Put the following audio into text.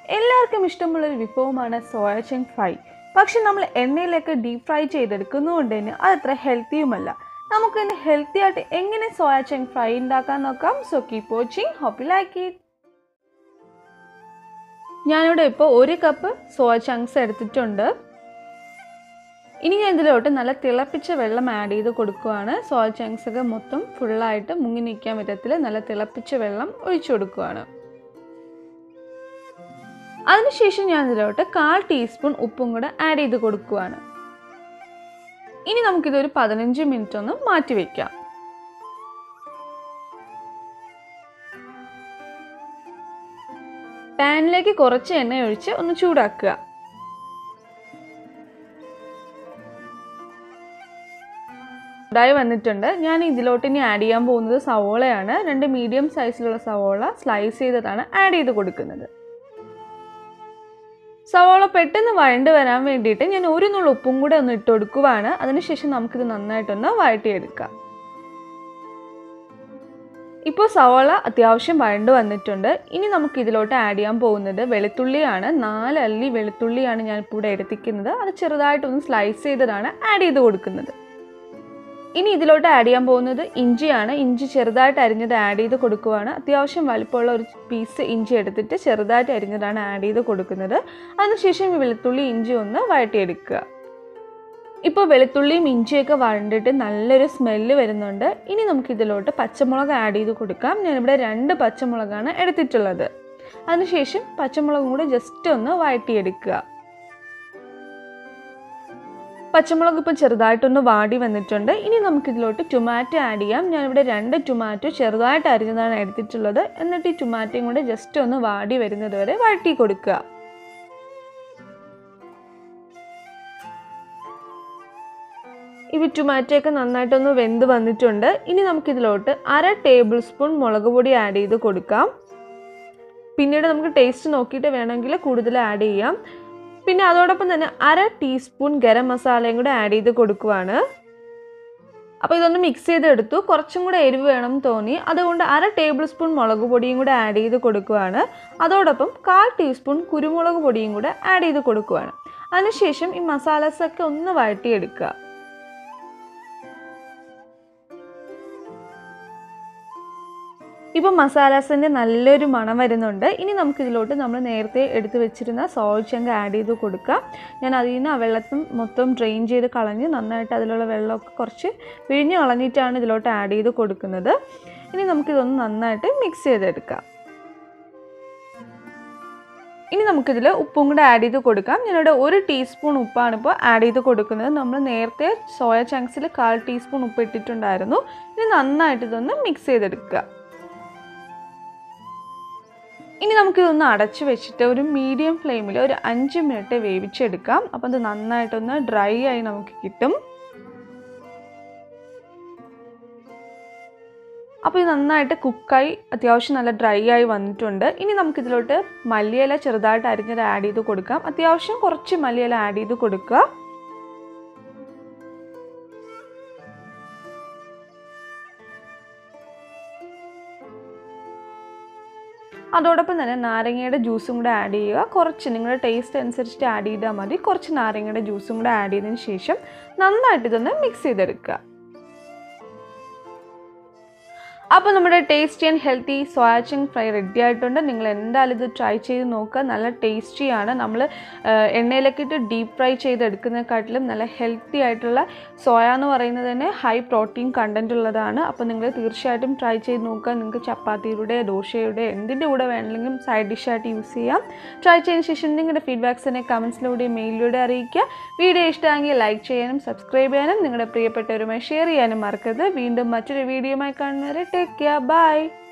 എല്ലാവർക്കും ഇഷ്ടമുള്ളൊരു വിഭവമാണ് സോയ ചങ്ക് ഫ്രൈ പക്ഷെ നമ്മൾ എണ്ണയിലേക്ക് ഡീപ് ഫ്രൈ ചെയ്തെടുക്കുന്നതുകൊണ്ട് തന്നെ അതത്ര ഹെൽത്തിയുമല്ല നമുക്ക് ഇന്ന് ഹെൽത്തി ആയിട്ട് എങ്ങനെ സോയ ചങ്ക് ഫ്രൈ ഉണ്ടാക്കാൻ നോക്കാം so keep watching hope you like it ഞാനിവിടെ ഇപ്പോൾ ഒരു കപ്പ് സോയ ചങ്ക്സ് എടുത്തിട്ടുണ്ട് ഇനി ഞാൻ ഇതിലോട്ട് നല്ല തിളപ്പിച്ച വെള്ളം ആഡ് ചെയ്ത് കൊടുക്കുകയാണ് സോയ ചങ്ക്സ് ഒക്കെ മൊത്തം ഫുള്ളായിട്ട് മുങ്ങി നിൽക്കാൻ വിധത്തിൽ നല്ല തിളപ്പിച്ച വെള്ളം ഒഴിച്ചു കൊടുക്കുകയാണ് അതിനുശേഷം ഞാൻ ഇതിലോട്ട് കാൽ ടീസ്പൂൺ ഉപ്പും കൂടെ ആഡ് ചെയ്ത് കൊടുക്കുകയാണ് ഇനി നമുക്കിതൊരു പതിനഞ്ച് മിനിറ്റ് ഒന്ന് മാറ്റി വയ്ക്കാം പാനിലേക്ക് കുറച്ച് എണ്ണ ഒഴിച്ച് ഒന്ന് ചൂടാക്കുക ചൂടായി വന്നിട്ടുണ്ട് ഞാൻ ഇതിലോട്ട് ഇനി ആഡ് ചെയ്യാൻ പോകുന്നത് സവോളയാണ് രണ്ട് മീഡിയം സൈസിലുള്ള സവോള സ്ലൈസ് ചെയ്തതാണ് ആഡ് ചെയ്ത് കൊടുക്കുന്നത് സവോള പെട്ടെന്ന് വഴണ്ട് വരാൻ വേണ്ടിയിട്ട് ഞാൻ ഒരു നുള്ള ഉപ്പും കൂടെ ഒന്ന് ഇട്ട് കൊടുക്കുവാണ് അതിനുശേഷം നമുക്കിത് നന്നായിട്ടൊന്ന് വഴട്ടിയെടുക്കാം ഇപ്പോൾ സവോള അത്യാവശ്യം വഴണ്ട് വന്നിട്ടുണ്ട് ഇനി നമുക്ക് ഇതിലോട്ട് ആഡ് ചെയ്യാൻ പോകുന്നത് വെളുത്തുള്ളിയാണ് നാല് അല്ലി വെളുത്തുള്ളിയാണ് ഞാൻ ഇപ്പോൾ ഇവിടെ എടുത്തിരിക്കുന്നത് അത് ചെറുതായിട്ടൊന്ന് സ്ലൈസ് ചെയ്തതാണ് ആഡ് ചെയ്ത് കൊടുക്കുന്നത് ഇനി ഇതിലോട്ട് ആഡ് ചെയ്യാൻ പോകുന്നത് ഇഞ്ചിയാണ് ഇഞ്ചി ചെറുതായിട്ട് അരിഞ്ഞത് ആഡ് ചെയ്ത് കൊടുക്കുവാണ് അത്യാവശ്യം വലിപ്പമുള്ള ഒരു പീസ് ഇഞ്ചി എടുത്തിട്ട് ചെറുതായിട്ട് അരിഞ്ഞതാണ് ആഡ് ചെയ്ത് കൊടുക്കുന്നത് അതിനുശേഷം ഈ വെളുത്തുള്ളി ഇഞ്ചി ഒന്ന് വഴട്ടിയെടുക്കുക ഇപ്പോൾ വെളുത്തുള്ളിയും ഇഞ്ചിയൊക്കെ വഴണ്ടിട്ട് നല്ലൊരു സ്മെല്ല് വരുന്നുണ്ട് ഇനി നമുക്ക് ഇതിലോട്ട് പച്ചമുളക് ആഡ് ചെയ്ത് കൊടുക്കാം ഞാനിവിടെ രണ്ട് പച്ചമുളകാണ് എടുത്തിട്ടുള്ളത് അതിനുശേഷം പച്ചമുളകും കൂടെ ജസ്റ്റ് ഒന്ന് വഴട്ടിയെടുക്കുക പച്ചമുളക് ഇപ്പോൾ ചെറുതായിട്ടൊന്ന് വാടി വന്നിട്ടുണ്ട് ഇനി നമുക്കിതിലോട്ട് ടൊമാറ്റോ ആഡ് ചെയ്യാം ഞാനിവിടെ രണ്ട് ടൊമാറ്റോ ചെറുതായിട്ട് അരിഞ്ഞതാണ് എടുത്തിട്ടുള്ളത് എന്നിട്ട് ഈ ടൊമാറ്റോയും കൂടെ ജസ്റ്റ് ഒന്ന് വാടി വരുന്നത് വരെ വഴട്ടി കൊടുക്കുക ഈ ടൊമാറ്റോ ഒക്കെ നന്നായിട്ടൊന്ന് വെന്ത് വന്നിട്ടുണ്ട് ഇനി നമുക്കിതിലോട്ട് അര ടേബിൾ സ്പൂൺ മുളക് പൊടി ആഡ് ചെയ്ത് കൊടുക്കാം പിന്നീട് നമുക്ക് ടേസ്റ്റ് നോക്കിയിട്ട് വേണമെങ്കിൽ കൂടുതൽ ആഡ് ചെയ്യാം പിന്നെ അതോടൊപ്പം തന്നെ അര ടീസ്പൂൺ ഗരം മസാലയും കൂടെ ആഡ് ചെയ്ത് കൊടുക്കുവാണ് അപ്പോൾ ഇതൊന്ന് മിക്സ് ചെയ്തെടുത്തു കുറച്ചും കൂടെ എരിവ് വേണം തോന്നി അതുകൊണ്ട് അര ടേബിൾ സ്പൂൺ മുളക് പൊടിയും കൂടെ ആഡ് ചെയ്ത് കൊടുക്കുവാണ് അതോടൊപ്പം കാൽ ടീസ്പൂൺ കുരുമുളക് പൊടിയും കൂടെ ആഡ് ചെയ്ത് കൊടുക്കുവാണ് അതിനുശേഷം ഈ മസാലസൊക്കെ ഒന്ന് വഴട്ടിയെടുക്കുക ഇപ്പോൾ മസാലാസിൻ്റെ നല്ലൊരു മണം വരുന്നുണ്ട് ഇനി നമുക്കിതിലോട്ട് നമ്മൾ നേരത്തെ എടുത്ത് വെച്ചിരുന്ന സോൾ ചങ്ക് ആഡ് ചെയ്ത് കൊടുക്കാം ഞാൻ അതിൽ നിന്ന് ആ വെള്ളത്തും മൊത്തം ഡ്രെയിൻ ചെയ്ത് കളഞ്ഞ് നന്നായിട്ട് അതിലുള്ള വെള്ളമൊക്കെ കുറച്ച് പിഴിഞ്ഞ് കളഞ്ഞിട്ടാണ് ഇതിലോട്ട് ആഡ് ചെയ്ത് കൊടുക്കുന്നത് ഇനി നമുക്കിതൊന്ന് നന്നായിട്ട് മിക്സ് ചെയ്തെടുക്കാം ഇനി നമുക്കിതിൽ ഉപ്പും കൂടെ ആഡ് ചെയ്ത് കൊടുക്കാം ഞാനിവിടെ ഒരു ടീസ്പൂൺ ഉപ്പാണ് ഇപ്പോൾ ആഡ് ചെയ്ത് കൊടുക്കുന്നത് നമ്മൾ നേരത്തെ സോയ ചങ്ക്സിൽ കാൽ ടീസ്പൂൺ ഉപ്പ് ഇട്ടിട്ടുണ്ടായിരുന്നു ഇനി നന്നായിട്ട് ഇതൊന്ന് മിക്സ് ചെയ്തെടുക്കുക ഇനി നമുക്കിതൊന്ന് അടച്ച് വെച്ചിട്ട് ഒരു മീഡിയം ഫ്ലെയിമിൽ ഒരു അഞ്ച് മിനിറ്റ് വേവിച്ചെടുക്കാം അപ്പം അത് നന്നായിട്ടൊന്ന് ഡ്രൈ ആയി നമുക്ക് കിട്ടും അപ്പോൾ ഇത് നന്നായിട്ട് കുക്കായി അത്യാവശ്യം നല്ല ഡ്രൈ ആയി വന്നിട്ടുണ്ട് ഇനി നമുക്കിതിലോട്ട് മല്ലിയില ചെറുതായിട്ട് അരിഞ്ഞത് ആഡ് ചെയ്ത് കൊടുക്കാം അത്യാവശ്യം കുറച്ച് മല്ലിയില ആഡ് ചെയ്ത് കൊടുക്കുക അതോടൊപ്പം തന്നെ നാരങ്ങയുടെ ജ്യൂസും കൂടെ ആഡ് ചെയ്യുക കുറച്ച് നിങ്ങളുടെ ടേസ്റ്റ് അനുസരിച്ചിട്ട് ആഡ് ചെയ്താൽ മതി കുറച്ച് നാരങ്ങയുടെ ജ്യൂസും കൂടെ ആഡ് ചെയ്തതിന് ശേഷം നന്നായിട്ട് ഇതൊന്ന് മിക്സ് ചെയ്തെടുക്കുക അപ്പോൾ നമ്മുടെ tasty and healthy soya chunk fry ready ആയിട്ടുണ്ട് നിങ്ങൾ എന്തായാലും ഇത് ട്രൈ ചെയ്ത് നോക്കുക നല്ല ടേസ്റ്റിയാണ് നമ്മൾ എണ്ണയിലൊക്കെ ഇട്ട് ഡീപ്പ് ഫ്രൈ ചെയ്തെടുക്കുന്നതിനെക്കാട്ടിലും നല്ല ഹെൽത്തി ആയിട്ടുള്ള സോയ എന്ന് പറയുന്നത് തന്നെ ഹൈ പ്രോട്ടീൻ കണ്ടൻറ് ഉള്ളതാണ് അപ്പോൾ നിങ്ങൾ തീർച്ചയായിട്ടും ട്രൈ ചെയ്ത് നോക്കുക നിങ്ങൾക്ക് ചപ്പാത്തിയുടെ ദോശയുടെ എന്തിൻ്റെ കൂടെ വേണമെങ്കിലും സൈഡ് ഡിഷായിട്ട് യൂസ് ചെയ്യാം ട്രൈ ചെയ്തതിന് ശേഷം നിങ്ങളുടെ ഫീഡ്ബാക്സിനെ കമൻസിലൂടെ മെയിലിലൂടെ അറിയിക്കുക വീഡിയോ ഇഷ്ടമായെങ്കിൽ ലൈക്ക് ചെയ്യാനും സബ്സ്ക്രൈബ് ചെയ്യാനും നിങ്ങളുടെ പ്രിയപ്പെട്ടവരുമായി ഷെയർ ചെയ്യാനും മറക്കരുത് വീണ്ടും മറ്റൊരു വീഡിയോയുമായി കാണുന്നവരെ ടേക്ക് കെയർ ബൈ